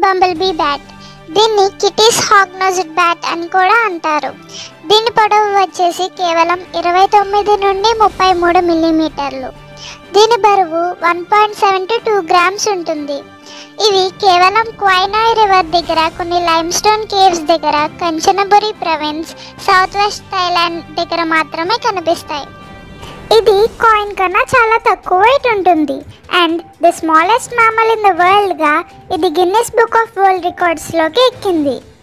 బంబల్ bee bat దీన్ని Kitti's hognosed bat అని కూడా అంటారు దీని పొడవు వచ్చేసి కేవలం ఇరవై తొమ్మిది నుండి ముప్పై మూడు మిల్లీమీటర్లు దీని బరువు one point seven to two grams ఉంటుంది ఇవి కేవలం క్వైనాయ్ రివర్ దగ్గర కొన్ని లైమ్ స్టోన్ కేవ్స్ దగ్గర Kanchanaburi province south west Thailand దగ్గర మాత్రమే కనిపిస్తాయి ఇది కాయిన్ కన్నా చాలా తక్కువ వెయిట్ ఉంటుంది and the smallest mammal in the వరల్డ్గా ఇది గిన్నెస్ బుక్ ఆఫ్ వరల్డ్ రికార్డ్స్లోకి ఎక్కింది